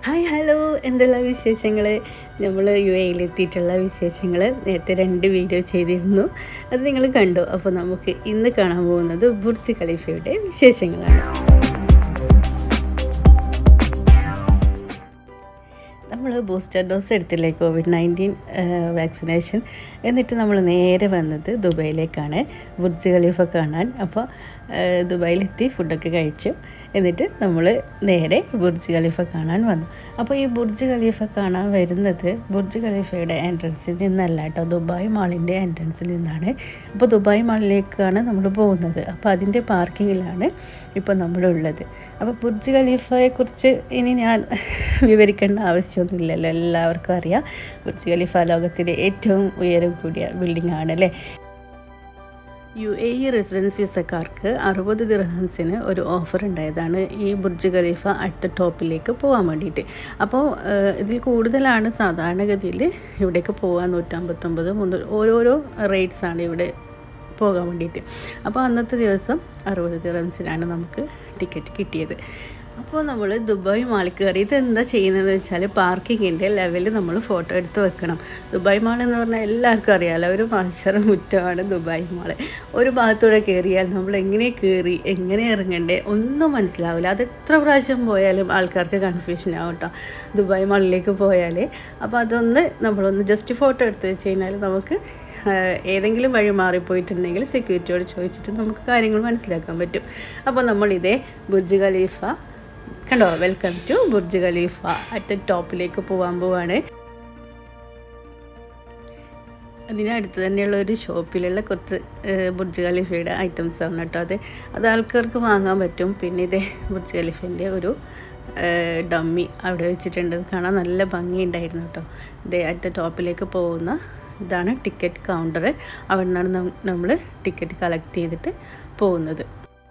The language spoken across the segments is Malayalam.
ഹായ് ഹലോ എന്തെല്ലാം വിശേഷങ്ങൾ നമ്മൾ യു എയിലെത്തിയിട്ടുള്ള വിശേഷങ്ങൾ നേരത്തെ രണ്ട് വീഡിയോ ചെയ്തിരുന്നു അത് നിങ്ങൾ കണ്ടു അപ്പോൾ നമുക്ക് ഇന്ന് കാണാൻ പോകുന്നത് ബുർജ് ഖലീഫയുടെ വിശേഷങ്ങളാണ് നമ്മൾ ബൂസ്റ്റർ ഡോസ് എടുത്തില്ലേ കോവിഡ് നയൻറ്റീൻ വാക്സിനേഷൻ എന്നിട്ട് നമ്മൾ നേരെ വന്നത് ദുബൈയിലേക്കാണ് ബുർജ് ഖലീഫ കാണാൻ അപ്പോൾ ദുബായിലെത്തി ഫുഡൊക്കെ കഴിച്ചു എന്നിട്ട് നമ്മൾ നേരെ ബുർജ് ഖലീഫ കാണാൻ വന്നു അപ്പോൾ ഈ ബുർജ് ഖലീഫ കാണാൻ വരുന്നത് ബുർജ് ഖലീഫയുടെ എൻട്രൻസിൽ നിന്നല്ല കേട്ടോ ദുബായ് മാളിൻ്റെ എൻട്രൻസിൽ നിന്നാണ് അപ്പോൾ ദുബായ് മാളിലേക്കാണ് നമ്മൾ പോകുന്നത് അപ്പോൾ അതിൻ്റെ പാർക്കിങ്ങിലാണ് ഇപ്പോൾ നമ്മളുള്ളത് അപ്പോൾ ബുർജ് ഖലീഫയെക്കുറിച്ച് ഇനി ഞാൻ വിവരിക്കേണ്ട ആവശ്യമൊന്നുമില്ലല്ലോ എല്ലാവർക്കും അറിയാം ബുർജ് ഖലീഫ ലോകത്തിലെ ഏറ്റവും ഉയരം കൂടിയ ബിൽഡിംഗ് ആണല്ലേ യു എ ഇ റെസിഡൻസ് വിസക്കാർക്ക് അറുപത് ദിർഹംസിന് ഒരു ഓഫർ ഉണ്ടായതാണ് ഈ ബുർജ് ഖലീഫ അറ്റ് ടോപ്പിലേക്ക് പോകാൻ വേണ്ടിയിട്ട് അപ്പോൾ ഇതിൽ കൂടുതലാണ് സാധാരണഗതിയിൽ ഇവിടേക്ക് പോകാൻ നൂറ്റമ്പത്തൊമ്പത് മുന്നൂറ് ഓരോരോ റേറ്റ്സാണ് ഇവിടെ പോകാൻ വേണ്ടിയിട്ട് അപ്പോൾ അന്നത്തെ ദിവസം അറുപത് ദിറംസിനാണ് നമുക്ക് ടിക്കറ്റ് കിട്ടിയത് അപ്പോൾ നമ്മൾ ദുബായ് മാളിൽ കയറി ഇത് എന്താ ചെയ്യുന്നത് വെച്ചാൽ പാർക്കിങ്ങിൻ്റെ ലെവലിൽ നമ്മൾ ഫോട്ടോ എടുത്ത് വെക്കണം ദുബായ് മാൾ എന്ന് പറഞ്ഞാൽ എല്ലാവർക്കും അറിയാമല്ലോ ഒരു മത്സര മുറ്റമാണ് ദുബായ് മാൾ ഒരു ഭാഗത്തൂടെ കയറിയാൽ നമ്മൾ എങ്ങനെ കയറി എങ്ങനെ ഇറങ്ങണ്ടേ ഒന്നും മനസ്സിലാവില്ല അത് എത്ര പ്രാവശ്യം പോയാലും ആൾക്കാർക്ക് കൺഫ്യൂഷൻ ആവും കേട്ടോ ദുബായ് മാളിലേക്ക് പോയാൽ അപ്പോൾ അതൊന്ന് നമ്മളൊന്ന് ജസ്റ്റ് ഫോട്ടോ എടുത്ത് വെച്ച് കഴിഞ്ഞാൽ നമുക്ക് ഏതെങ്കിലും വഴി മാറിപ്പോയിട്ടുണ്ടെങ്കിൽ സെക്യൂരിറ്റിയോട് ചോദിച്ചിട്ട് നമുക്ക് കാര്യങ്ങൾ മനസ്സിലാക്കാൻ പറ്റും അപ്പോൾ നമ്മളിതേ ബുർജ് ഖലീഫ കണ്ടോ welcome to Burj Khalifa at ടോപ്പിലേക്ക് പോകാൻ പോവാണ് അതിനടുത്ത് തന്നെയുള്ള ഒരു ഷോപ്പിലുള്ള കുറച്ച് ബുർജ് ഖലീഫയുടെ ഐറ്റംസ് ആണ് കേട്ടോ അത് അത് ആൾക്കാർക്ക് വാങ്ങാൻ പറ്റും പിന്നെ ഇതേ ബുർജ് ഖലീഫിൻ്റെ ഒരു ഡമ്മി അവിടെ വെച്ചിട്ടുണ്ട് കാണാൻ നല്ല ഭംഗിയുണ്ടായിരുന്നു കേട്ടോ ഇതേ അറ്റ ടോപ്പിലേക്ക് പോകുന്ന ഇതാണ് ടിക്കറ്റ് കൗണ്ടർ അവിടെ നിന്നാണ് നമ്മൾ ടിക്കറ്റ് കളക്ട് ചെയ്തിട്ട് പോകുന്നത്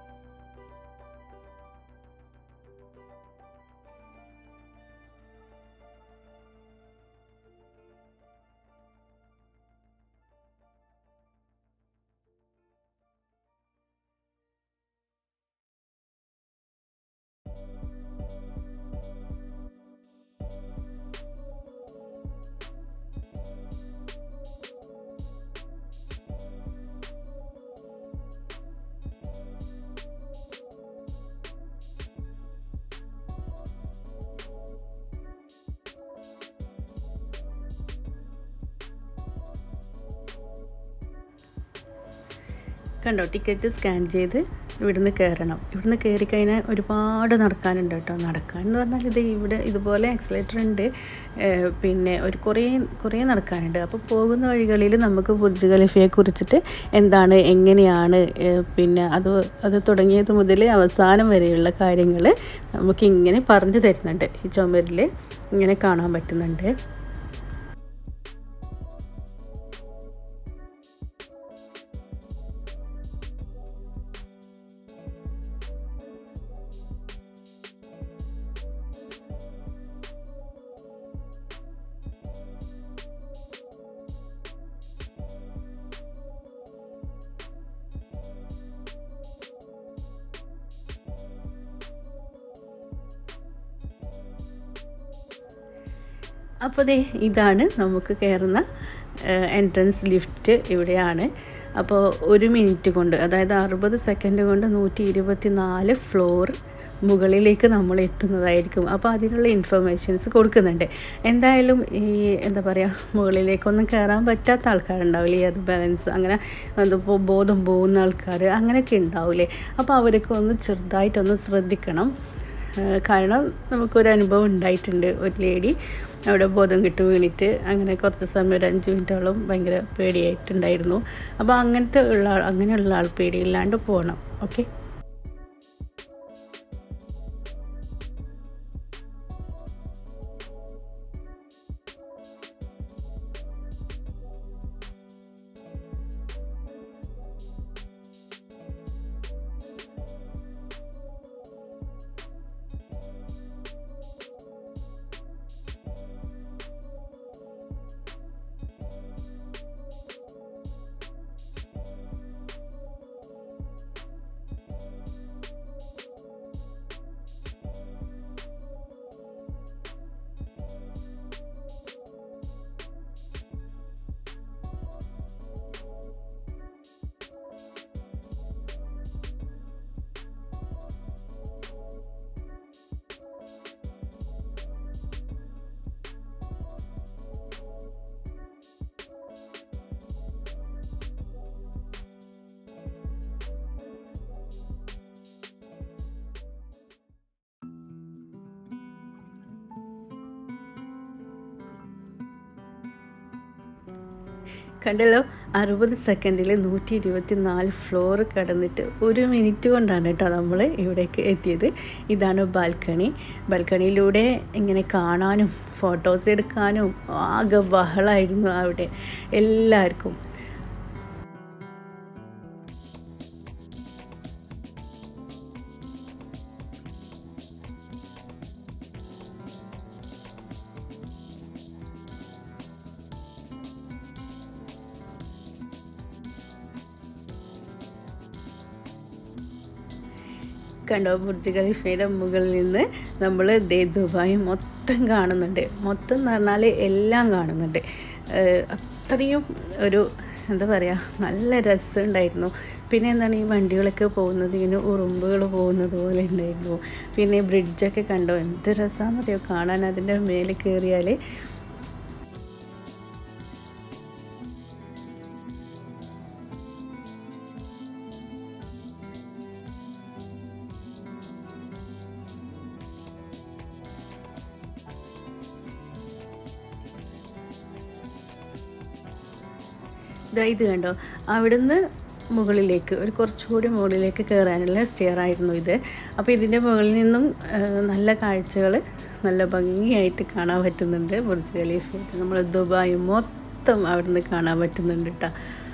കണ്ടോ ടിക്കറ്റ് സ്കാൻ ചെയ്ത് ഇവിടുന്ന് കയറണം ഇവിടുന്ന് കയറി കഴിഞ്ഞാൽ ഒരുപാട് നടക്കാനുണ്ട് കേട്ടോ നടക്കാൻ എന്ന് പറഞ്ഞാൽ ഇത് ഇവിടെ ഇതുപോലെ ആക്സിലേറ്റർ ഉണ്ട് പിന്നെ ഒരു കുറേ കുറേ നടക്കാനുണ്ട് അപ്പോൾ പോകുന്ന വഴികളിൽ നമുക്ക് ബുർജ് ഖലീഫയെ കുറിച്ചിട്ട് എന്താണ് എങ്ങനെയാണ് പിന്നെ അത് അത് തുടങ്ങിയത് മുതൽ അവസാനം വരെയുള്ള കാര്യങ്ങൾ നമുക്ക് ഇങ്ങനെ പറഞ്ഞു തരുന്നുണ്ട് ഈ ചുമരിൽ ഇങ്ങനെ കാണാൻ പറ്റുന്നുണ്ട് അപ്പോൾ ദേ ഇതാണ് നമുക്ക് കയറുന്ന എൻട്രൻസ് ലിഫ്റ്റ് ഇവിടെയാണ് അപ്പോൾ ഒരു മിനിറ്റ് കൊണ്ട് അതായത് അറുപത് സെക്കൻഡ് കൊണ്ട് നൂറ്റി ഇരുപത്തി നാല് ഫ്ലോർ മുകളിലേക്ക് നമ്മൾ എത്തുന്നതായിരിക്കും അപ്പോൾ അതിനുള്ള ഇൻഫർമേഷൻസ് കൊടുക്കുന്നുണ്ട് എന്തായാലും ഈ എന്താ പറയുക മുകളിലേക്കൊന്നും കയറാൻ പറ്റാത്ത ആൾക്കാരുണ്ടാവില്ലേ ഇയർ ബാലൻസ് അങ്ങനെ അതിപ്പോൾ ബോധം പോകുന്ന ആൾക്കാർ അങ്ങനെയൊക്കെ ഉണ്ടാവില്ലേ അപ്പോൾ അവരൊക്കെ ഒന്ന് ചെറുതായിട്ടൊന്ന് ശ്രദ്ധിക്കണം കാരണം നമുക്കൊരു അനുഭവം ഉണ്ടായിട്ടുണ്ട് ഒരു ലേഡി അവിടെ ബോധം കിട്ടു വീണിട്ട് അങ്ങനെ കുറച്ച് സമയം ഒരു അഞ്ച് മിനിറ്റോളം ഭയങ്കര പേടിയായിട്ടുണ്ടായിരുന്നു അപ്പോൾ അങ്ങനത്തെ ഉള്ള ആൾ അങ്ങനെയുള്ള ആൾ പേടിയില്ലാണ്ട് പോകണം ഓക്കെ കണ്ടല്ലോ അറുപത് സെക്കൻഡിൽ നൂറ്റി ഇരുപത്തി നാല് ഫ്ലോർ കടന്നിട്ട് ഒരു മിനിറ്റ് കൊണ്ടാണ് കേട്ടോ നമ്മൾ ഇവിടേക്ക് എത്തിയത് ഇതാണ് ബാൽക്കണി ബാൽക്കണിയിലൂടെ ഇങ്ങനെ കാണാനും ഫോട്ടോസ് എടുക്കാനും ആകെ ബഹളമായിരുന്നു അവിടെ എല്ലാവർക്കും കണ്ടോ ബുർജ് ഖലീഫയുടെ മുകളിൽ നിന്ന് നമ്മൾ ദേ ദുബായ് മൊത്തം കാണുന്നുണ്ട് മൊത്തം എന്ന് പറഞ്ഞാൽ എല്ലാം കാണുന്നുണ്ട് അത്രയും ഒരു എന്താ പറയുക നല്ല രസമുണ്ടായിരുന്നു പിന്നെ എന്താണ് ഈ വണ്ടികളൊക്കെ പോകുന്നത് ഇങ്ങനെ ഉറുമ്പുകൾ പോകുന്നത് പോലെ ഉണ്ടായിരുന്നു പിന്നെ ബ്രിഡ്ജൊക്കെ കണ്ടോ എന്ത് രസമാണെന്നറിയോ കാണാൻ അതിൻ്റെ മേലെ കയറിയാൽ ഇതാ ഇത് കണ്ടോ അവിടുന്ന് മുകളിലേക്ക് ഒരു കുറച്ചുകൂടി മുകളിലേക്ക് കയറാനുള്ള സ്റ്റെയർ ആയിരുന്നു ഇത് അപ്പോൾ ഇതിൻ്റെ മുകളിൽ നിന്നും നല്ല കാഴ്ചകൾ നല്ല ഭംഗിയായിട്ട് കാണാൻ പറ്റുന്നുണ്ട് ബുർജ് ഖലീഫ് നമ്മൾ ദുബായ് മൊത്തം അവിടുന്ന് കാണാൻ പറ്റുന്നുണ്ട് കേട്ടോ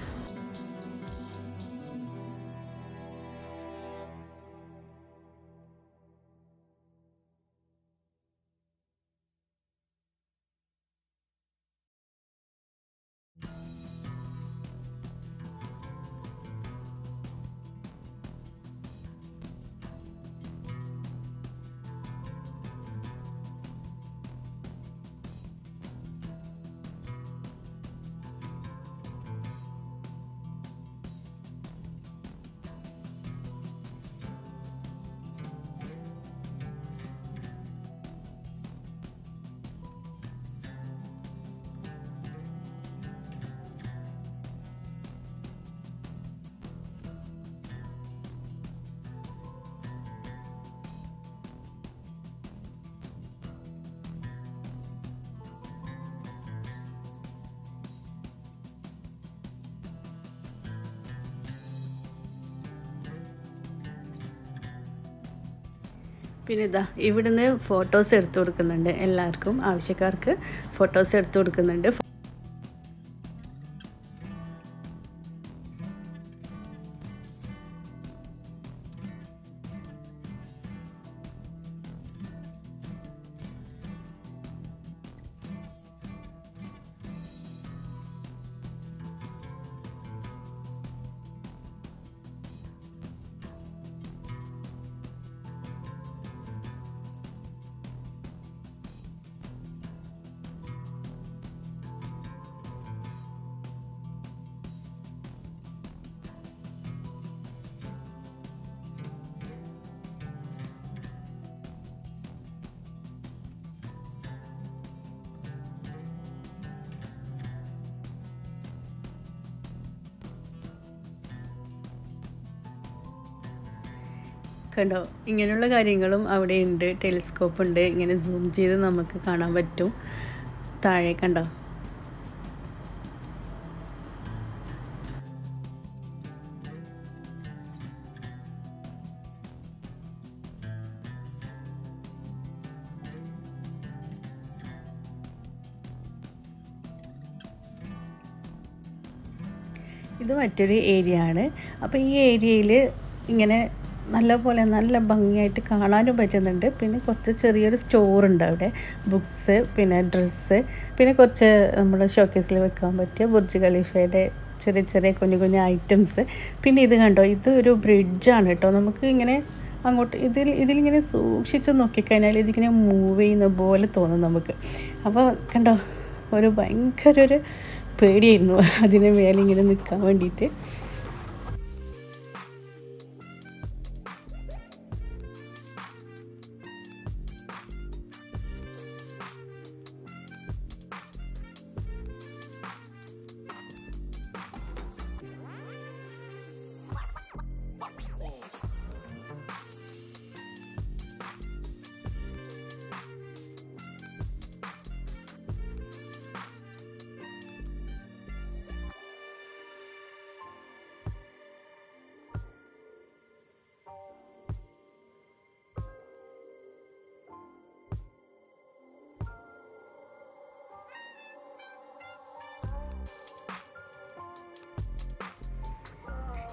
പിന്നെ ഇതാ ഇവിടുന്ന് ഫോട്ടോസ് എടുത്തു കൊടുക്കുന്നുണ്ട് എല്ലാവർക്കും ആവശ്യക്കാർക്ക് ഫോട്ടോസ് എടുത്തു കൊടുക്കുന്നുണ്ട് കണ്ടോ ഇങ്ങനെയുള്ള കാര്യങ്ങളും അവിടെ ഉണ്ട് ടെലിസ്കോപ്പ് ഉണ്ട് ഇങ്ങനെ സൂം ചെയ്ത് നമുക്ക് കാണാൻ പറ്റും താഴെ കണ്ടോ ഇത് മറ്റൊരു ഏരിയ ആണ് അപ്പോൾ ഈ ഏരിയയിൽ ഇങ്ങനെ നല്ല പോലെ നല്ല ഭംഗിയായിട്ട് കാണാനും പറ്റുന്നുണ്ട് പിന്നെ കുറച്ച് ചെറിയൊരു സ്റ്റോർ ഉണ്ട് അവിടെ ബുക്സ് പിന്നെ ഡ്രസ്സ് പിന്നെ കുറച്ച് നമ്മൾ ഷോക്കേസിൽ വെക്കാൻ പറ്റിയ ബുർജ് ഖലീഫയുടെ ചെറിയ ചെറിയ കുഞ്ഞു കുഞ്ഞു ഐറ്റംസ് പിന്നെ ഇത് കണ്ടോ ഇത് ഒരു ബ്രിഡ്ജാണ് കേട്ടോ നമുക്ക് ഇങ്ങനെ അങ്ങോട്ട് ഇതിൽ ഇതിലിങ്ങനെ സൂക്ഷിച്ച് നോക്കിക്കഴിഞ്ഞാൽ ഇതിങ്ങനെ മൂവ് ചെയ്യുന്ന പോലെ തോന്നും നമുക്ക് അപ്പോൾ കണ്ടോ ഒരു ഭയങ്കര ഒരു പേടിയായിരുന്നു അതിന് മേലെ ഇങ്ങനെ നിൽക്കാൻ വേണ്ടിയിട്ട്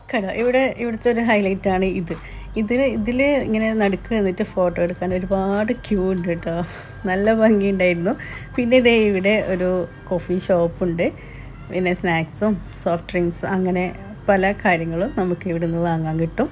കണ്ടോ ഇവിടെ ഇവിടുത്തെ ഒരു ഹൈലൈറ്റ് ആണ് ഇത് ഇതിൽ ഇതിൽ ഇങ്ങനെ നടുക്ക് നിന്നിട്ട് ഫോട്ടോ എടുക്കാൻ ഒരുപാട് ക്യൂ ഉണ്ട് കേട്ടോ നല്ല ഭംഗിയുണ്ടായിരുന്നു പിന്നെ ഇതേ ഇവിടെ ഒരു കോഫി ഷോപ്പുണ്ട് പിന്നെ സ്നാക്സും സോഫ്റ്റ് ഡ്രിങ്ക്സ് അങ്ങനെ പല കാര്യങ്ങളും നമുക്ക് ഇവിടെ നിന്ന് വാങ്ങാൻ കിട്ടും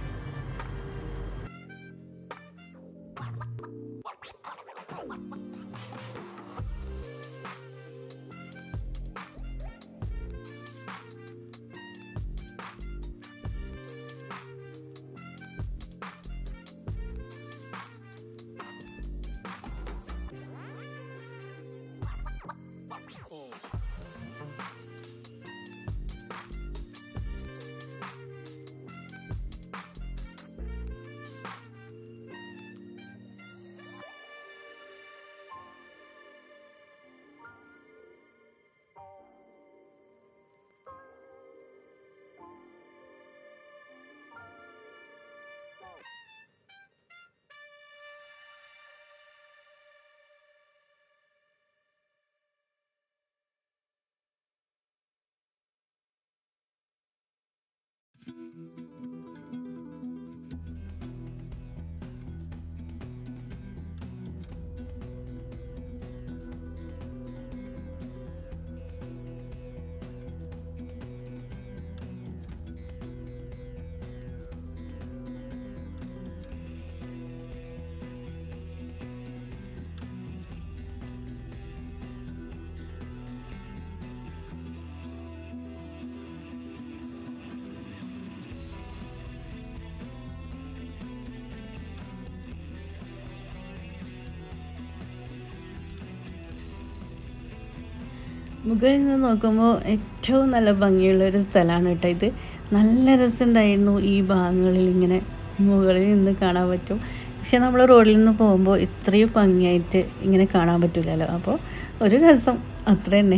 മുകളിൽ നിന്ന് നോക്കുമ്പോൾ ഏറ്റവും നല്ല ഭംഗിയുള്ള ഒരു സ്ഥലമാണ് കേട്ടോ ഇത് നല്ല രസമുണ്ടായിരുന്നു ഈ ഭാഗങ്ങളിൽ ഇങ്ങനെ മുകളിൽ നിന്ന് കാണാൻ പറ്റും പക്ഷെ നമ്മൾ റോഡിൽ നിന്ന് പോകുമ്പോൾ ഇത്രയും ഭംഗിയായിട്ട് ഇങ്ങനെ കാണാൻ പറ്റില്ലല്ലോ അപ്പോൾ ഒരു രസം അത്ര തന്നെ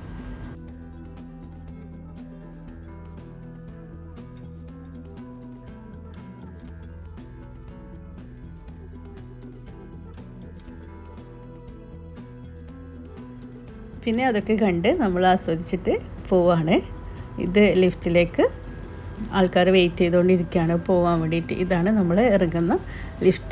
പിന്നെ അതൊക്കെ കണ്ട് നമ്മൾ ആസ്വദിച്ചിട്ട് പോവാണ് ഇത് ലിഫ്റ്റിലേക്ക് ആൾക്കാർ വെയിറ്റ് ചെയ്തുകൊണ്ടിരിക്കുകയാണ് പോകാൻ വേണ്ടിയിട്ട് ഇതാണ് നമ്മൾ ഇറങ്ങുന്ന ലിഫ്റ്റ്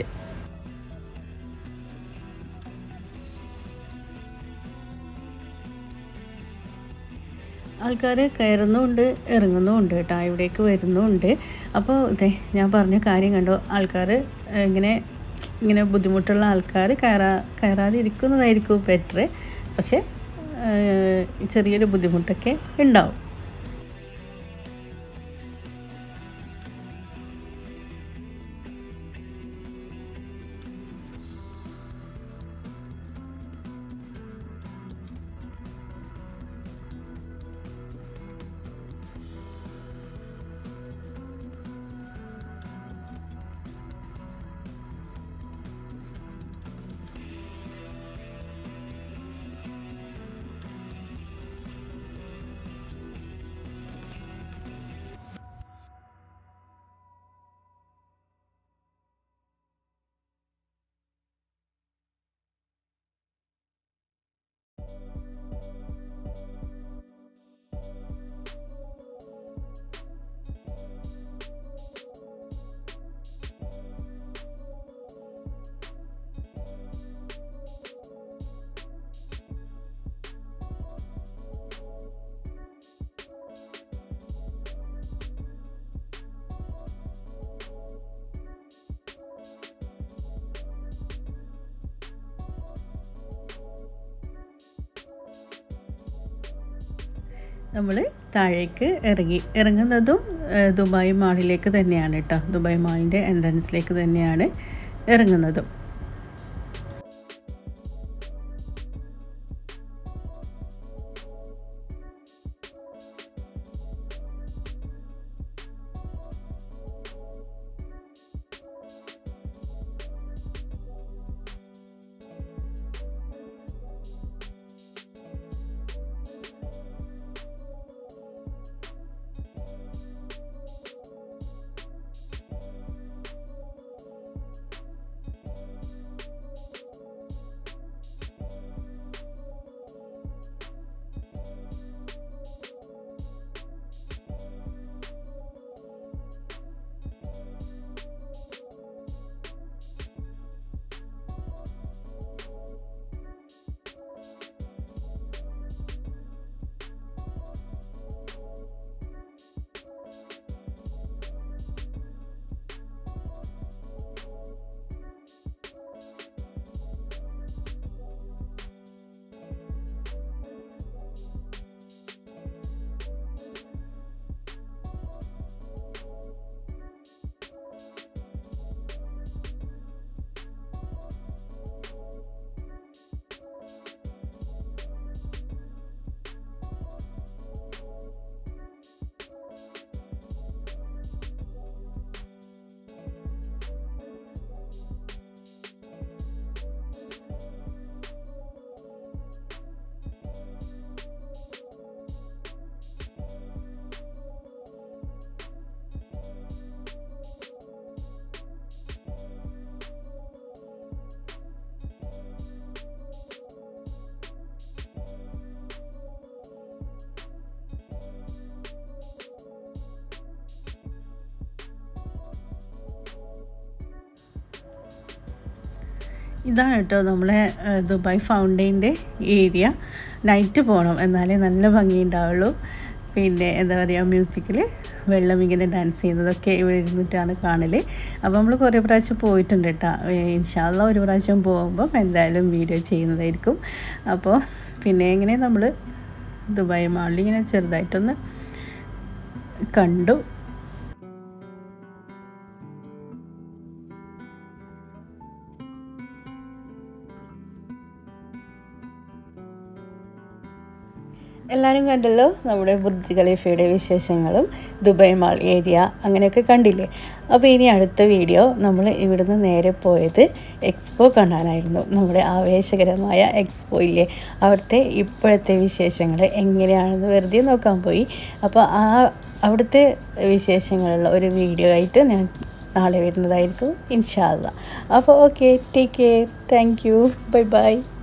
ആൾക്കാർ കയറുന്നുമുണ്ട് ഇറങ്ങുന്നുമുണ്ട് കേട്ടോ ഇവിടേക്ക് വരുന്നുമുണ്ട് അപ്പോൾ ഇതേ ഞാൻ പറഞ്ഞ കാര്യം കണ്ടോ ആൾക്കാർ ഇങ്ങനെ ഇങ്ങനെ ബുദ്ധിമുട്ടുള്ള ആൾക്കാർ കയറാ കയറാതെ ഇരിക്കുന്നതായിരിക്കും ബെറ്റർ പക്ഷേ ചെറിയൊരു ബുദ്ധിമുട്ടൊക്കെ ഉണ്ടാവും നമ്മൾ താഴേക്ക് ഇറങ്ങി ഇറങ്ങുന്നതും ദുബായ് മാളിലേക്ക് തന്നെയാണ് കേട്ടോ ദുബായ് മാളിൻ്റെ എൻട്രൻസിലേക്ക് തന്നെയാണ് ഇറങ്ങുന്നതും ഇതാണ് കേട്ടോ നമ്മളെ ഏഹ്, ദുബായ് ഫൗണ്ടൈൻ്റെ ഏരിയ നൈറ്റ് പോകണം എന്നാലേ നല്ല ഭംഗി ഉണ്ടാവുള്ളൂ പിന്നെ എന്താ പറയുക മ്യൂസിക്കിൽ വെള്ളം ഇങ്ങനെ ഡാൻസ് ചെയ്യുന്നതൊക്കെ ഇവിടെ ഇരുന്നിട്ടാണ് കാണൽ അപ്പോൾ നമ്മൾ കുറേ പ്രാവശ്യം പോയിട്ടുണ്ട് കേട്ടോ ഇൻഷാല്ല ഒരു പ്രാവശ്യം പോകുമ്പം എന്തായാലും വീഡിയോ ചെയ്യുന്നതായിരിക്കും അപ്പോൾ പിന്നെ എങ്ങനെ നമ്മൾ ദുബായ് മാളിൽ ഇങ്ങനെ ചെറുതായിട്ടൊന്ന് കണ്ടു എല്ലാവരും കണ്ടല്ലോ നമ്മുടെ ബുർജ് ഖലീഫയുടെ വിശേഷങ്ങളും ദുബായ് മാൾ ഏരിയ അങ്ങനെയൊക്കെ കണ്ടില്ലേ അപ്പോൾ ഇനി അടുത്ത വീഡിയോ നമ്മൾ ഇവിടുന്ന് നേരെ പോയത് എക്സ്പോ കാണാനായിരുന്നു നമ്മുടെ ആവേശകരമായ എക്സ്പോ ഇല്ലേ അവിടുത്തെ ഇപ്പോഴത്തെ വിശേഷങ്ങൾ എങ്ങനെയാണെന്ന് വെറുതെ നോക്കാൻ പോയി അപ്പോൾ ആ അവിടുത്തെ വിശേഷങ്ങളുള്ള ഒരു വീഡിയോ ആയിട്ട് ഞാൻ നാളെ വരുന്നതായിരിക്കും ഇൻഷാല്ല അപ്പോൾ okay take care thank you bye by